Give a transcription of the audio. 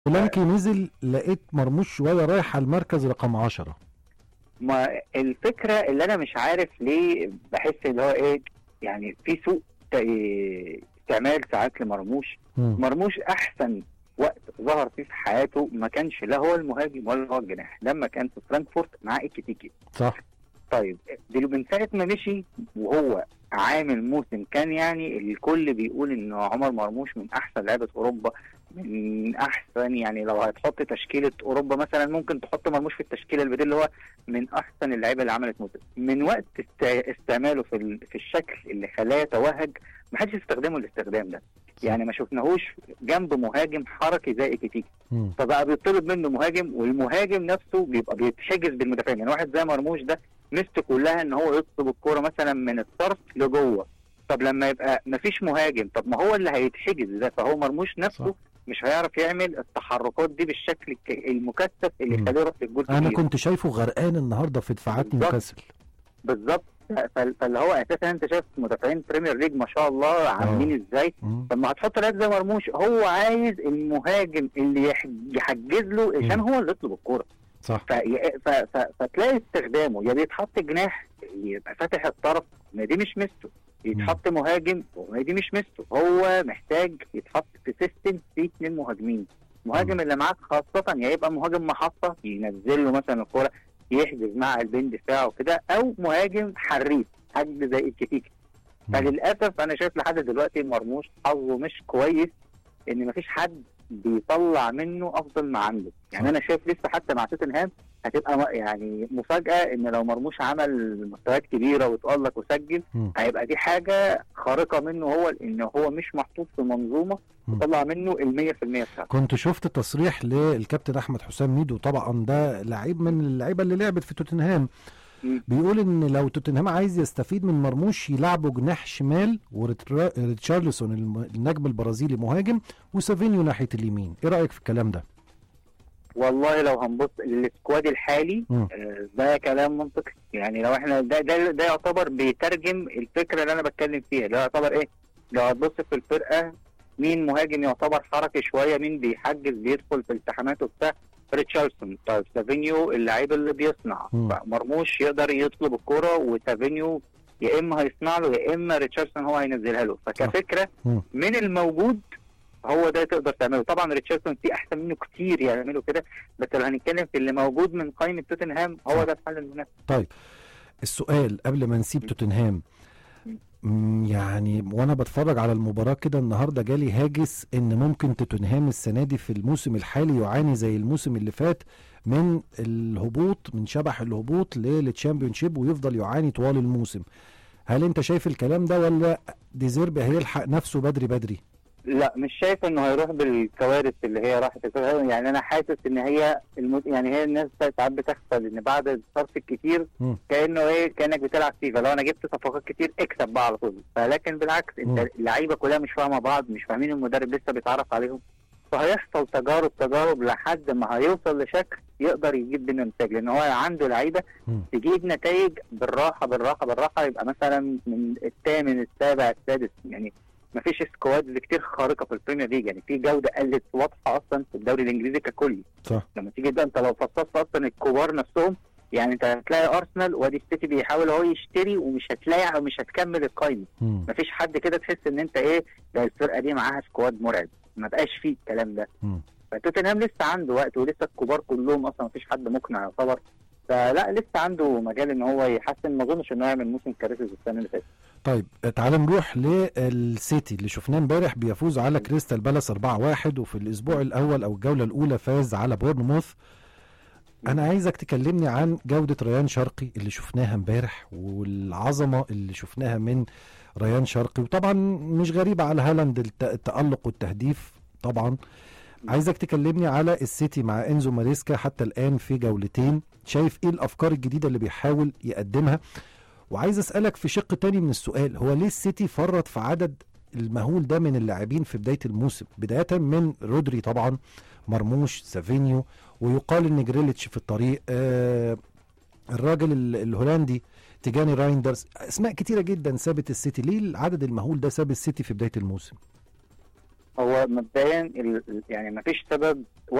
بلانكي نزل لقيت مرموش شويه رايح على المركز رقم 10 ما الفكره اللي انا مش عارف ليه بحس اللي هو ايه يعني في سوء ت- استعمال ساعات لمرموش مم. مرموش احسن وقت ظهر فيه في حياته ما كانش لا هو المهاجم ولا هو الجناح لما كان في فرانكفورت مع ايكيتيكي صح طيب دلو من ساعه ما مشي وهو عامل موسم كان يعني الكل بيقول ان عمر مرموش من احسن لعيبه اوروبا من احسن يعني لو هتحط تشكيله اوروبا مثلا ممكن تحط مرموش في التشكيله البديل اللي هو من احسن اللعيبه اللي عملت موسم من وقت است- استعماله في ال- في الشكل اللي خلاه يتوهج ما حدش استخدمه الاستخدام ده يعني ما شفناهوش جنب مهاجم حركي زي ايكيتيكي مم. فبقى بيطلب منه مهاجم والمهاجم نفسه بيبقى بيتحجز بالمدافعين يعني واحد زي مرموش ده ميزته كلها ان هو يطلب الكوره مثلا من الطرف لجوه طب لما يبقى مفيش مهاجم طب ما هو اللي هيتحجز ده فهو مرموش نفسه صح. مش هيعرف يعمل التحركات دي بالشكل الك- المكثف اللي مم. يخليه يروح للجول انا كتير. كنت شايفه غرقان النهارده في دفاعات بالظبط. نيوكاسل بالظبط فال- فاللي هو اساسا انت شايف مدافعين بريمير ليج ما شاء الله عاملين ازاي مم. طب ما هتحط لاعب زي مرموش هو عايز المهاجم اللي يح- يحجز له عشان مم. هو اللي يطلب الكوره صح ف... ف... ف... فتلاقي استخدامه يا بيتحط جناح يبقى فاتح الطرف ما دي مش ميزته يتحط مهاجم وما دي مش ميزته هو محتاج يتحط في سيستم فيه اثنين مهاجمين المهاجم اللي معاك خاصة يا يبقى مهاجم محطة ينزل له مثلا الكورة يحجز مع قلبين دفاع وكده أو مهاجم حريف حد زي الكتيكي مم. فللأسف أنا شايف لحد دلوقتي مرموش حظه مش كويس إن مفيش حد بيطلع منه أفضل ما عنده يعني صح. أنا شايف لسه حتى مع توتنهام هتبقى م- يعني مفاجأة إن لو مرموش عمل مستويات كبيرة وتألق وسجل مم. هيبقى دي حاجة خارقة منه هو إن هو مش محطوط في منظومة مم. تطلع منه المية في المية بتاعته كنت شفت تصريح للكابتن احمد حسام ميدو طبعا ده لعيب من اللعيبه اللي لعبت في توتنهام مم. بيقول ان لو توتنهام عايز يستفيد من مرموش يلعبه جناح شمال وريتشارلسون الم- النجم البرازيلي مهاجم وسافينيو ناحيه اليمين ايه رايك في الكلام ده والله لو هنبص للسكواد الحالي مم. آه، ده كلام منطقي يعني لو احنا ده ده, ده يعتبر بيترجم الفكره اللي انا بتكلم فيها ده يعتبر ايه لو هتبص في الفرقه مين مهاجم يعتبر حركي شويه مين بيحجز بيدخل في التحامات وبتاع ريتشاردسون طيب سافينيو اللعيب اللي بيصنع مم. مرموش يقدر يطلب الكرة وسافينيو يا اما هيصنع له يا اما ريتشاردسون هو هينزلها له فكفكره مم. من الموجود هو ده تقدر تعمله طبعا ريتشاردسون في احسن منه كتير يعملوا كده بس لو هنتكلم في اللي موجود من قائمه توتنهام هو صح. ده الحل المناسب طيب السؤال قبل ما نسيب توتنهام مم، يعني وانا بتفرج على المباراه كده النهارده جالي هاجس ان ممكن توتنهام السنه دي في الموسم الحالي يعاني زي الموسم اللي فات من الهبوط من شبح الهبوط للتشامبيونشيب ويفضل يعاني طوال الموسم هل انت شايف الكلام ده ولا ديزيربي هيلحق نفسه بدري بدري لا مش شايف انه هيروح بالكوارث اللي هي راحت توتنهام. يعني انا حاسس ان هي الم... يعني هي الناس ساعات بتغفل ان بعد الصرف الكتير مم. كانه ايه كانك بتلعب فيفا لو انا جبت صفقات كتير اكسب بقى على طول فلكن بالعكس مم. انت اللعيبه كلها مش فاهمه بعض مش فاهمين المدرب لسه بيتعرف عليهم فهيحصل تجارب تجارب لحد ما هيوصل لشكل يقدر يجيب منه نتائج لان هو عنده لعيبه مم. تجيب نتائج بالراحه بالراحه بالراحه يبقى مثلا من الثامن السابع السادس يعني ما فيش سكواد كتير خارقه في البريمير ليج يعني في جوده قلت واضحه اصلا في الدوري الانجليزي ككل صح لما تيجي ده انت لو فصصت اصلا الكبار نفسهم يعني انت هتلاقي ارسنال وادي السيتي بيحاول هو يشتري ومش هتلاقي او مش هتكمل القايمه مم. مفيش حد كده تحس ان انت ايه ده الفرقه دي معاها سكواد مرعب ما بقاش فيه الكلام ده مم. فتوتنهام لسه عنده وقت ولسه الكبار كلهم اصلا مفيش حد مقنع يعتبر فلا لسه عنده مجال ان هو يحسن ما اظنش انه يعمل موسم كارثي زي السنه اللي فاتت طيب تعال نروح للسيتي اللي شفناه امبارح بيفوز على كريستال بالاس 4-1 وفي الاسبوع الاول او الجوله الاولى فاز على بورنموث انا عايزك تكلمني عن جوده ريان شرقي اللي شفناها امبارح والعظمه اللي شفناها من ريان شرقي وطبعا مش غريبه على هالاند الت- التالق والتهديف طبعا عايزك تكلمني على السيتي مع انزو ماريسكا حتى الان في جولتين شايف ايه الافكار الجديده اللي بيحاول يقدمها وعايز اسالك في شق تاني من السؤال هو ليه السيتي فرط في عدد المهول ده من اللاعبين في بدايه الموسم بدايه من رودري طبعا مرموش سافينيو ويقال ان جريليتش في الطريق آه الراجل ال- الهولندي تيجاني رايندرز اسماء كتيره جدا سابت السيتي ليه العدد المهول ده ساب السيتي في بدايه الموسم هو مبدئيا ال- ال- يعني ما فيش سبب